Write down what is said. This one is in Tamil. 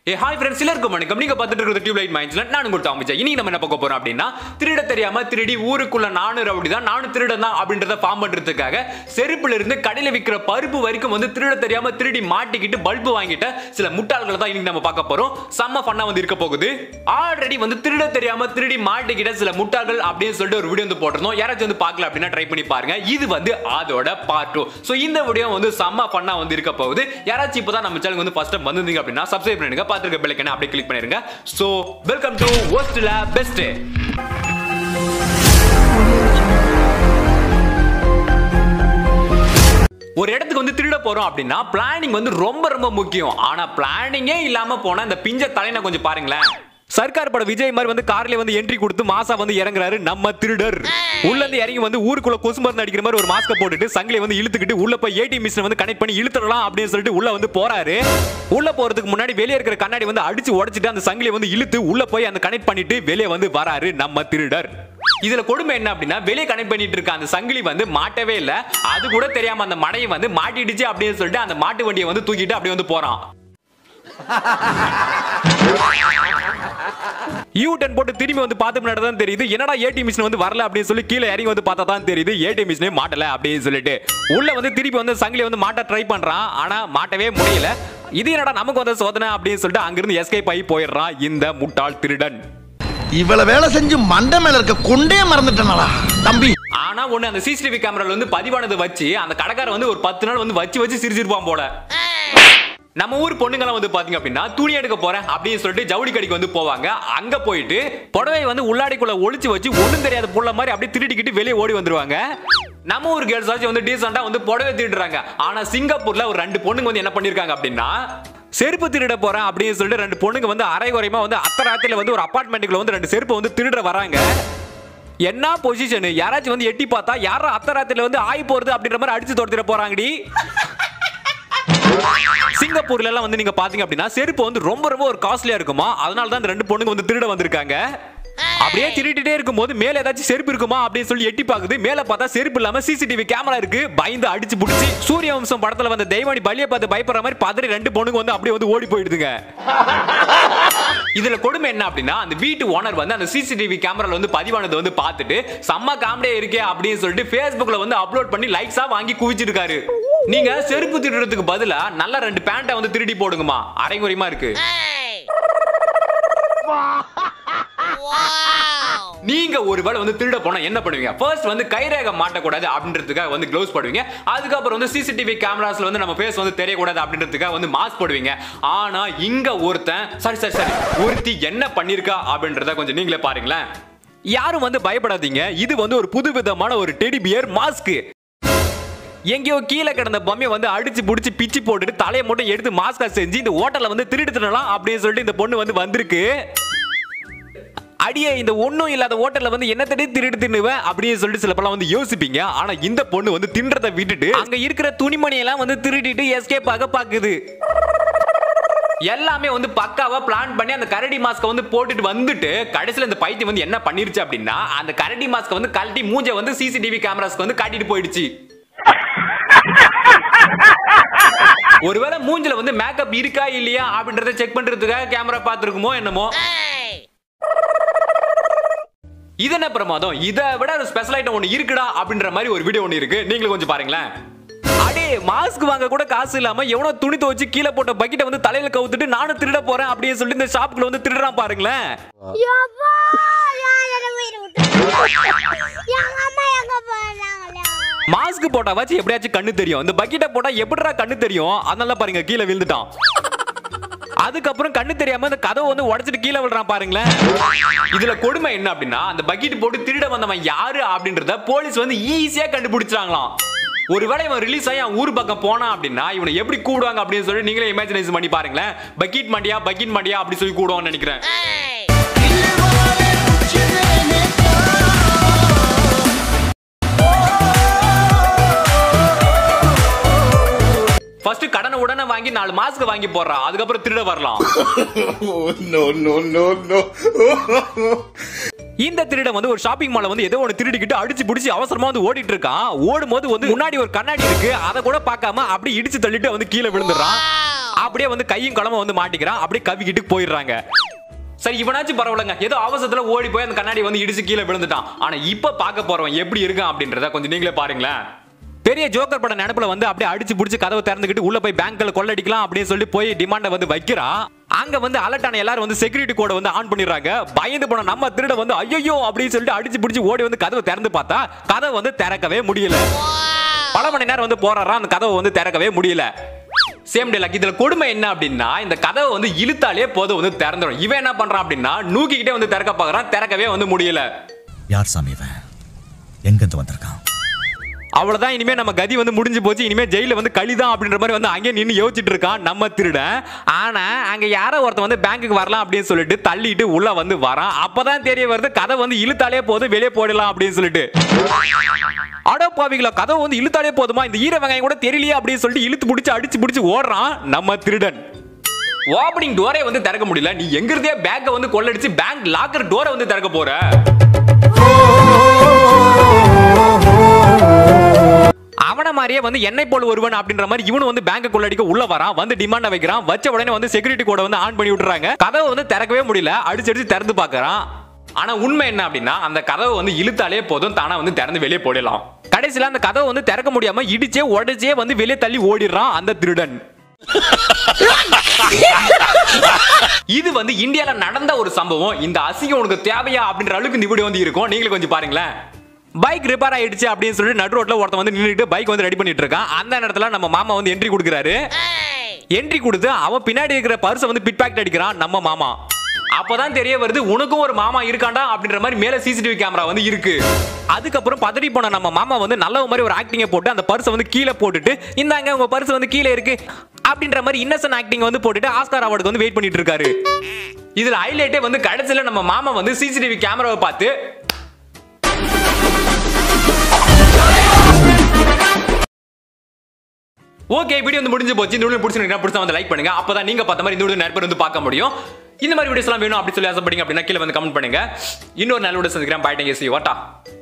ஏ ஹாய் ஃப்ரெண்ட்ஸ் எல்லாருக்கும் வணக்கம் நீங்க பார்த்துட்டு இருக்கிறது டியூப் லைட் மைண்ட்ஸ்ல நான் உங்களுக்கு அமைச்சேன் இனி நம்ம என்ன பார்க்க போறோம் அப்படின்னா திருட தெரியாம திருடி ஊருக்குள்ள நானு ரவுடி தான் நானும் திருடன் தான் அப்படின்றத ஃபார்ம் பண்றதுக்காக செருப்புல இருந்து கடையில விற்கிற பருப்பு வரைக்கும் வந்து திருட தெரியாம திருடி மாட்டிக்கிட்டு பல்பு வாங்கிட்ட சில முட்டாள்களை தான் இன்னைக்கு நம்ம பார்க்க போறோம் செம்ம ஃபன்னா வந்து இருக்க போகுது ஆல்ரெடி வந்து திருட தெரியாம திருடி மாட்டிக்கிட்ட சில முட்டாள்கள் அப்படின்னு சொல்லிட்டு ஒரு வீடியோ வந்து போட்டிருந்தோம் யாராச்சும் வந்து பார்க்கல அப்படின்னா ட்ரை பண்ணி பாருங்க இது வந்து அதோட பார்ட் டூ ஸோ இந்த வீடியோ வந்து செம்ம ஃபன்னா வந்து இருக்க போகுது யாராச்சும் இப்பதான் நம்ம சேனல் வந்து ஃபர்ஸ்ட் டைம் வந்திருந்தீங்க அப்படின்னா சப்ஸ்கிரைப் பண்ணிருங்க பார்த்துருக்க பெல்லைக்கனை அப்படியே கிளிக் பண்ணிருங்க ஸோ வெல்கம் டு ஒஸ்ட்ல பெஸ்ட் ஒரு இடத்துக்கு வந்து திருட போறோம் அப்படின்னா பிளானிங் வந்து ரொம்ப ரொம்ப முக்கியம் ஆனா பிளானிங்கே இல்லாம போனா இந்த பிஞ்ச தலைனை கொஞ்சம் பாருங்களேன் சர்க்கார் பட விஜய் மாதிரி வந்து கார்ல வந்து என்ட்ரி கொடுத்து மாசா வந்து இறங்குறாரு நம்ம திருடர் உள்ள இருந்து இறங்கி வந்து ஊருக்குள்ள கொசு மருந்து அடிக்கிற மாதிரி ஒரு மாஸ்க போட்டுட்டு சங்கிலியை வந்து இழுத்துக்கிட்டு உள்ள போய் ஏடிஎம் மிஷினை வந்து கனெக்ட் பண்ணி இழுத்துடலாம் அப்படின்னு சொல்லிட்டு உள்ள வந்து போறாரு உள்ள போறதுக்கு முன்னாடி வெளியே இருக்கிற கண்ணாடி வந்து அடிச்சு உடைச்சிட்டு அந்த சங்கிலியை வந்து இழுத்து உள்ள போய் அந்த கனெக்ட் பண்ணிட்டு வெளியே வந்து வராரு நம்ம திருடர் இதுல கொடுமை என்ன அப்படின்னா வெளியே கனெக்ட் பண்ணிட்டு இருக்க அந்த சங்கிலி வந்து மாட்டவே இல்ல அது கூட தெரியாம அந்த மடையை வந்து மாட்டிடுச்சு அப்படின்னு சொல்லிட்டு அந்த மாட்டு வண்டியை வந்து தூக்கிட்டு அப்படியே வந்து போறான் யூ டென் போட்டு திரும்பி வந்து பார்த்து முன்னாடி தான் தெரியுது என்னடா ஏடிஎம் மிஷின் வந்து வரல அப்படின்னு சொல்லி கீழே இறங்கி வந்து பார்த்தா தான் தெரியுது ஏடிஎம் மிஷினே மாட்டல அப்படின்னு சொல்லிட்டு உள்ள வந்து திருப்பி வந்து சங்கிலி வந்து மாட்ட ட்ரை பண்றான் ஆனா மாட்டவே முடியல இது என்னடா நமக்கு வந்த சோதனை அப்படின்னு சொல்லிட்டு அங்கிருந்து எஸ்கேப் ஆகி போயிடுறான் இந்த முட்டாள் திருடன் இவ்வளவு வேலை செஞ்சு மண்டை மேல இருக்க கொண்டே மறந்துட்டனாலா தம்பி ஆனா ஒண்ணு அந்த சிசிடிவி கேமரால வந்து பதிவானதை வச்சு அந்த கடைக்காரன் வந்து ஒரு பத்து நாள் வந்து வச்சு வச்சு சிரிச்சிருப்பான் போல நம்ம ஊர் பொண்ணுங்கலாம் வந்து பாத்தீங்க அப்படின்னா துணி எடுக்க போறேன் அப்படின்னு சொல்லிட்டு ஜவுளி கடைக்கு வந்து போவாங்க அங்க போயிட்டு புடவை வந்து உள்ளாடிக்குள்ள ஒளிச்சு வச்சு ஒண்ணும் தெரியாத புள்ள மாதிரி அப்படியே திருடிக்கிட்டு வெளியே ஓடி வந்துருவாங்க நம்ம ஊர் கேர்ள்ஸ் ஆச்சும் வந்து டீசெண்டா வந்து புடவை திருடுறாங்க ஆனா சிங்கப்பூர்ல ஒரு ரெண்டு பொண்ணுங்க வந்து என்ன பண்ணிருக்காங்க அப்படின்னா செருப்பு திருட போறேன் அப்படின்னு சொல்லிட்டு ரெண்டு பொண்ணுங்க வந்து அரை குறையமா வந்து அத்தராத்திரில வந்து ஒரு அபார்ட்மெண்ட்டுக்குள்ள வந்து ரெண்டு செருப்பு வந்து திருட வராங்க என்ன பொசிஷன் யாராச்சும் வந்து எட்டி பார்த்தா யாரும் அத்தராத்திரில வந்து ஆய் போறது அப்படின்ற மாதிரி அடிச்சு துரத்திட போறாங்கடி சிங்கப்பூர்ல எல்லாம் வந்து நீங்க பாத்தீங்க அப்படின்னா செருப்பு வந்து ரொம்ப ரொம்ப ஒரு காஸ்ட்லியா இருக்குமா அதனால தான் இந்த ரெண்டு பொண்ணுங்க வந்து திருட வந்திருக்காங்க அப்படியே திருடிட்டே இருக்கும்போது மேல ஏதாச்சும் செருப்பு இருக்குமா அப்படின்னு சொல்லி எட்டி பாக்குது மேல பார்த்தா செருப்பு இல்லாம சிசிடிவி கேமரா இருக்கு பயந்து அடிச்சு புடிச்சு சூரிய வம்சம் படத்துல வந்த தெய்வானி பலிய பார்த்து பயப்படுற மாதிரி பதறி ரெண்டு பொண்ணுங்க வந்து அப்படியே வந்து ஓடி போயிடுதுங்க இதுல கொடுமை என்ன அப்படின்னா அந்த வீட்டு ஓனர் வந்து அந்த சிசிடிவி கேமரால வந்து பதிவானது வந்து பார்த்துட்டு செம்ம காமெடியா இருக்கே அப்படின்னு சொல்லிட்டு Facebookல வந்து அப்லோட் பண்ணி லைக்ஸா வாங்கி குவிச்சிருக்காரு நீங்க செருப்பு திருடுறதுக்கு பதிலா நல்ல ரெண்டு பேண்ட்டை வந்து திருடி போடுங்கம்மா அரைங்குறையமா இருக்கு நீங்க ஒருவேளை வந்து திருட போனா என்ன பண்ணுவீங்க ஃபர்ஸ்ட் வந்து கைரேகை மாட்டக்கூடாது அப்படின்றதுக்காக வந்து க்ளோஸ் போடுவீங்க அதுக்கப்புறம் வந்து சிசிடிவி கேமராஸ்ல வந்து நம்ம ஃபேஸ் வந்து தெரியக்கூடாது அப்படின்றதுக்காக வந்து மாஸ்க் போடுவீங்க ஆனா இங்க ஒருத்தன் சரி சரி சரி ஒருத்தி என்ன பண்ணிருக்கா அப்படின்றத கொஞ்சம் நீங்களே பாருங்களேன் யாரும் வந்து பயப்படாதீங்க இது வந்து ஒரு புது விதமான ஒரு டெடி பியர் மாஸ்க் எங்கேயோ கீழே கிடந்த பொம்மையை வந்து அடிச்சு புடிச்சு பிச்சு போட்டுட்டு தலையை மட்டும் எடுத்து மாஸ்கா செஞ்சு இந்த ஹோட்டல்ல வந்து திருடு தின்னலாம் அப்படின்னு சொல்லிட்டு இந்த பொண்ணு வந்து வந்திருக்கு அடியே இந்த ஒண்ணும் இல்லாத ஹோட்டல்ல வந்து என்ன தடி திருடு தின்னுவேன் அப்படின்னு சொல்லிட்டு சில பேர்லாம் வந்து யோசிப்பீங்க ஆனா இந்த பொண்ணு வந்து தின்றதை விட்டுட்டு அங்க இருக்கிற துணிமணி எல்லாம் வந்து திருடிட்டு எஸ்கேப் ஆக பாக்குது எல்லாமே வந்து பக்காவா பிளான் பண்ணி அந்த கரடி மாஸ்க வந்து போட்டுட்டு வந்துட்டு கடைசில இந்த பைத்தியம் வந்து என்ன பண்ணிருச்சு அப்படின்னா அந்த கரடி மாஸ்க வந்து கழட்டி மூஞ்ச வந்து சிசிடிவி கேமராஸ்க்கு வந்து காட்டிட்டு போயிடுச்சு ஒருவேளை மூஞ்சில வந்து மேக்கப் இருக்கா இல்லையா அப்படின்றத செக் பண்றதுக்காக கேமரா பார்த்துருக்குமோ என்னமோ இது என்ன பிரமாதம் இதை விட ஒரு ஸ்பெஷல் ஐட்டம் ஒன்று இருக்குடா அப்படின்ற மாதிரி ஒரு வீடியோ ஒன்று இருக்கு நீங்களும் கொஞ்சம் பாருங்களேன் அடே மாஸ்க் வாங்க கூட காசு இல்லாம எவனோ துணி துவச்சு கீழே போட்ட பக்கெட்டை வந்து தலையில கவுத்துட்டு நானும் திருட போறேன் அப்படின்னு சொல்லிட்டு இந்த ஷாப்புக்குள்ள வந்து திருடுறான் பாருங்களேன் யப்பா, நான் என்னை உயிரை விட்டு. எங்க அம்மா எங்க போனாங்களா? மாஸ்க் போட்டாவாச்சும் எப்படியாச்சும் கண்ணு தெரியும் இந்த பக்கெட்டை போட்டா எப்படிடா கண்ணு தெரியும் அதனால பாருங்க கீழே விழுந்துட்டான் அதுக்கப்புறம் கண்ணு தெரியாம இந்த கதவை வந்து உடைச்சிட்டு கீழே விழுறான் பாருங்களேன் இதுல கொடுமை என்ன அப்படின்னா அந்த பக்கெட் போட்டு திருட வந்தவன் யாரு அப்படின்றத போலீஸ் வந்து ஈஸியா கண்டுபிடிச்சாங்களாம் ஒருவேளை இவன் ரிலீஸ் ஆகி அவன் ஊர் பக்கம் போனான் அப்படின்னா இவனை எப்படி கூடுவாங்க அப்படின்னு சொல்லி நீங்களே இமேஜினேஷன் பண்ணி பாருங்களேன் பக்கெட் மண்டியா பக்கெட் மண்டியா அப்படி சொல்லி கூடுவாங்கன்னு நினைக்கிறேன் ஃபர்ஸ்ட் கடனை உடனே வாங்கி நாலு மாஸ்க் வாங்கி போடுறா அதுக்கப்புறம் திருட வரலாம் no, no, no, no. இந்த திருடன் வந்து ஒரு ஷாப்பிங் மால்ல வந்து ஏதோ ஒன்று திருடிக்கிட்டு அடிச்சு பிடிச்சி அவசரமா வந்து ஓடிட்டு இருக்கான் ஓடும்போது வந்து முன்னாடி ஒரு கண்ணாடி இருக்கு அதை கூட பார்க்காம அப்படியே இடிச்சு தள்ளிட்டு வந்து கீழே விழுந்துடுறான் அப்படியே வந்து கையும் களமும் வந்து மாட்டிக்கிறான் அப்படியே கவிக்கிட்டு போயிடுறாங்க சரி இவனாச்சும் பரவாயில்லங்க ஏதோ அவசரத்துல ஓடி போய் அந்த கண்ணாடி வந்து இடிச்சு கீழே விழுந்துட்டான் ஆனா இப்ப பார்க்க போறவன் எப்படி இருக்கான் அப்படின்றத கொஞ்சம் நீங்களே பாருங்களேன் பெரிய ஜோக்கர் பட நினைப்புல வந்து அப்படியே அடிச்சு புடிச்சு கதவை திறந்துக்கிட்டு உள்ள போய் பேங்க்ல கொள்ளடிக்கலாம் அப்படின்னு சொல்லி போய் டிமாண்ட வந்து வைக்கிறான் அங்க வந்து அலர்ட்டான எல்லாரும் வந்து செக்யூரிட்டி கோட வந்து ஆன் பண்ணிடுறாங்க பயந்து போன நம்ம திருட வந்து ஐயோ அப்படின்னு சொல்லிட்டு அடிச்சு புடிச்சு ஓடி வந்து கதவை திறந்து பார்த்தா கதவை வந்து திறக்கவே முடியல பல மணி நேரம் வந்து போறாராம் அந்த கதவை வந்து திறக்கவே முடியல சேம் டே லக் இதுல கொடுமை என்ன அப்படின்னா இந்த கதவை வந்து இழுத்தாலே போதும் வந்து திறந்துடும் இவன் என்ன பண்றான் அப்படின்னா நூக்கிக்கிட்டே வந்து திறக்க பார்க்கறான் திறக்கவே வந்து முடியல யார் சாமி இவன் எங்கிருந்து வந்திருக்கான் அவ்வளவுதான் இனிமே நம்ம கதி வந்து முடிஞ்சு போச்சு இனிமே ஜெயில வந்து கழிதான் அப்படின்ற மாதிரி வந்து அங்கே நின்று யோசிச்சுட்டு இருக்கான் நம்ம திருடன் ஆனா அங்க யாரோ ஒருத்தன் வந்து பேங்க்குக்கு வரலாம் அப்படின்னு சொல்லிட்டு தள்ளிட்டு உள்ள வந்து வரான் அப்பதான் தெரிய வருது கதை வந்து இழுத்தாலே போதும் வெளியே போயிடலாம் அப்படின்னு சொல்லிட்டு அட பாவிகளா கதை வந்து இழுத்தாலே போதுமா இந்த ஈர வெங்காயம் கூட தெரியலையே அப்படின்னு சொல்லிட்டு இழுத்து பிடிச்சு அடிச்சு பிடிச்சு ஓடுறான் நம்ம திருடன் ஓப்பனிங் டோரே வந்து திறக்க முடியல நீ எங்க இருந்தே பேக்கை வந்து கொள்ளடிச்சு பேங்க் லாக்கர் டோரை வந்து திறக்க போற அவன மாதிரியே வந்து என்னை போல் ஒருவன் அப்படின்ற மாதிரி இவனு வந்து பேங்க் கொள்ளடிக்க உள்ள வரான் வந்து டிமாண்ட வைக்கிறான் வச்ச உடனே வந்து செக்யூரிட்டி கோட வந்து ஆன் பண்ணி விட்டுறாங்க கதவை வந்து திறக்கவே முடியல அடிச்சு அடிச்சு திறந்து பார்க்கறான் ஆனா உண்மை என்ன அப்படின்னா அந்த கதவை வந்து இழுத்தாலே போதும் தானா வந்து திறந்து வெளியே போயிடலாம் கடைசியில அந்த கதவை வந்து திறக்க முடியாம இடிச்சே உடைச்சே வந்து வெளியே தள்ளி ஓடிடுறான் அந்த திருடன் இது வந்து இந்தியால நடந்த ஒரு சம்பவம் இந்த அசிங்கம் உனக்கு தேவையா அப்படின்ற அளவுக்கு இந்த வீடியோ வந்து இருக்கும் நீங்களும் கொஞ்சம் பாருங்களேன் பைக் ரிப்பேர் ஆயிடுச்சு அப்படின்னு சொல்லிட்டு நடு ரோட்ல ஒருத்தன் வந்து நின்னுட்டு பைக் வந்து ரெடி பண்ணிட்டு இருக்கான் அந்த நேரத்துல நம்ம மாமா வந்து என்ட்ரி கொடுக்குறாரு என்ட்ரி கொடுத்து அவன் பின்னாடி இருக்கிற பர்ஸை வந்து பிட் பாக்கெட் அடிக்கிறான் நம்ம மாமா அப்பதான் தெரிய வருது உனக்கும் ஒரு மாமா இருக்காண்டா அப்படின்ற மாதிரி மேல சிசிடிவி கேமரா வந்து இருக்கு அதுக்கப்புறம் பதறி போன நம்ம மாமா வந்து நல்ல மாதிரி ஒரு ஆக்டிங்கை போட்டு அந்த பர்ஸை வந்து கீழே போட்டுட்டு இந்தாங்க உங்க பர்ஸ் வந்து கீழே இருக்கு அப்படின்ற மாதிரி இன்னசென்ட் ஆக்டிங் வந்து போட்டுட்டு ஆஸ்கார் அவார்டுக்கு வந்து வெயிட் பண்ணிட்டு இருக்காரு இதுல ஹைலைட்டே வந்து கடைசியில நம்ம மாமா வந்து சிசிடிவி கேமராவை பார்த்து ஓகே வீடியோ வந்து முடிஞ்சு போச்சு இந்த வீடியோ பிடிச்சிருக்கா பிடிச்சா வந்து லைக் பண்ணுங்க அப்பதான் நீங்க பார்த்த மாதிரி இந்த வீடியோ நிறைய பேர் வந்து பார்க்க முடியும் இந்த மாதிரி வீடியோஸ் எல்லாம் வேணும் அப்படி சொல்லி ஆசைப்பட்டீங்க அப்படின்னா கீழே வந்து கமெண்ட் பண்ணுங்க இன்னொரு நல்ல வீடியோ சந்திக்கிறேன் பாய்ட்டேங்க சி வாட்டா